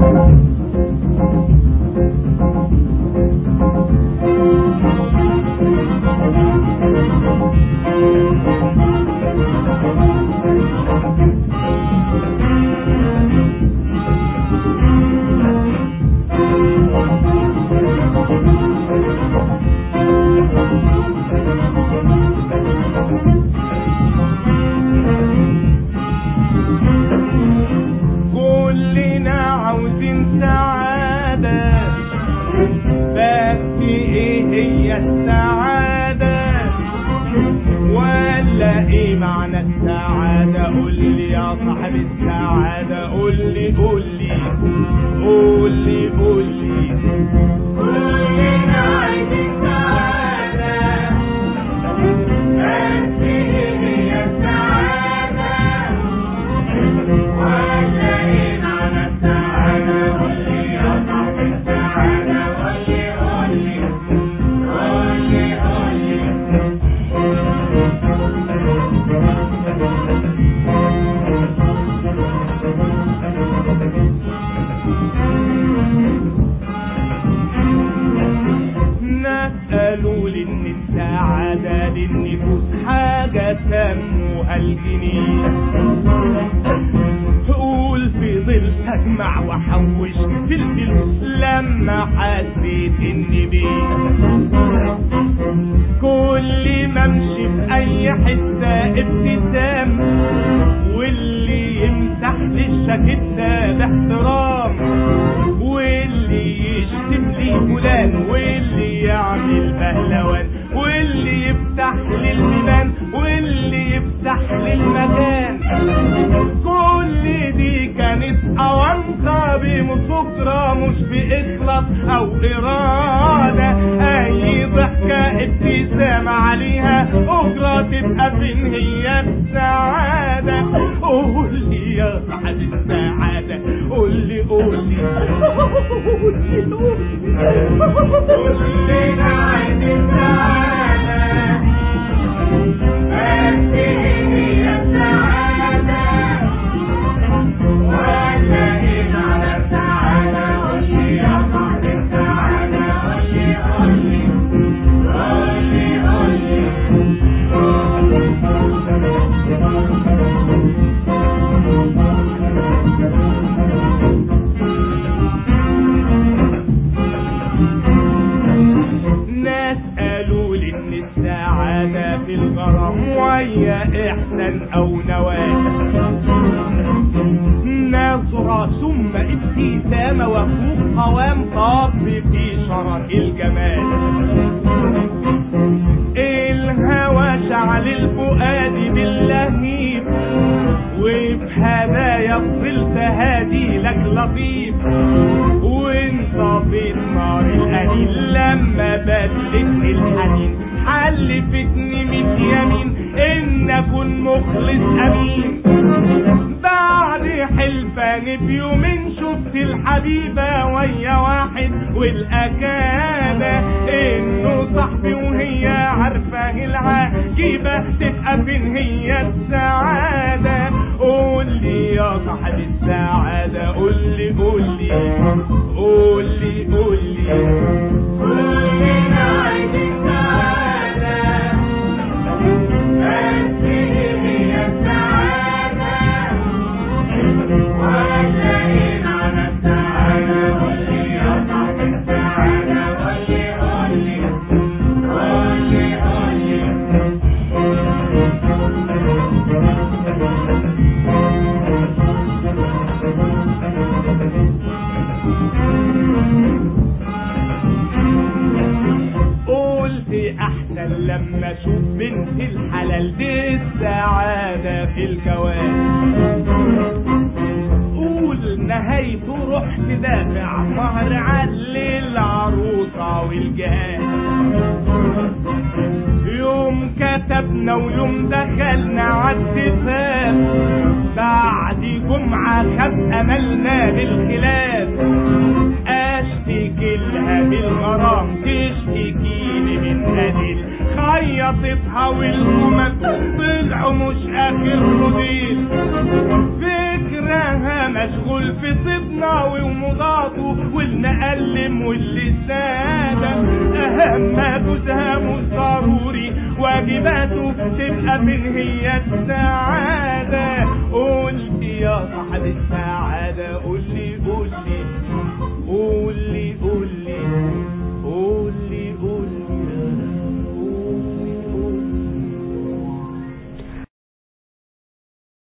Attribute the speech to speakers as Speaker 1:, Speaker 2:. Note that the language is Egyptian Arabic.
Speaker 1: كلنا عاوزين سعادة بس ايه هي السعادة ولا ايه معنى السعادة قول لي يا صاحب السعادة قول لي قول لي قول لي قول لي كلنا عايزين سعادة بس ايه هي السعادة ولا ايه معنى السعادة قول لي يا صاحب السعادة قول لي قول لي قول لي قول لي ناس قالوا لي ان السعادة للنفوس حاجة سموها الجنيه قول في ظل اجمع واحوش في الفلوس لما حسيت اني بيه كل ما امشي في اي حته ابتسام واللي يمسح لي الشاكيته باحترام واللي يشتم لي فلان واللي يعمل بهلوان واللي يفتح لي البيبان واللي يفتح لي المكان كل دي كانت أوانطة بمسكرة مش بإخلاص أو إرادة أي ضحكة ابتسامة عليها أجرة تبقى فين هي السعادة قول لي يا صاحب السعادة قول لي قول لي قول لي قول لي كلنا عايزين سعادة بس هي السعادة ولا ايه معنى السعادة قول لي يا صاحب السعادة قول لي قول لي قول لي قول لي ناس قالوا لي ان السعادة في الغرام ويا احسان او نواه نظرة ثم ابتسامة وفوق قوام طاب في شرف الجمال الهوى شعل الفؤاد باللهيب وبهدايا فضلت هادي لك لطيف وانت في النار الأنين لما بدلتني الحنين حلفتني ميت يمين ان اكون مخلص امين بعد حلفان بيومين شفت الحبيبة ويا واحد والأكادة إنه صاحبي وهي عارفة العجيبة تبقى فين هي السعادة قول لي يا صاحب السعادة قول لي قول لي قول لي قول لي كلنا عايزين سعادة بس هي السعادة ولا ايه معنى السعادة قول لي يا صاحب السعادة قول لي قول لي قول لي قول لي قلت احسن لما اشوف بنت الحلال دي السعادة في الجواز قول نهايته رحت دافع مهر علي العروسة والجهاز يوم كتبنا ويوم دخلنا عالاتفاق بعد جمعة خد أملنا بالخلاف أشتكي لها بالغرام تشتكيني من قليل خيطتها والهمك طلعوا مش آخر موديل فكرها ما مشغول في صدناوي ومضاده والمقلم واللي سادة أهماته سهامه ضروري واجباته تبقى من هي السعادة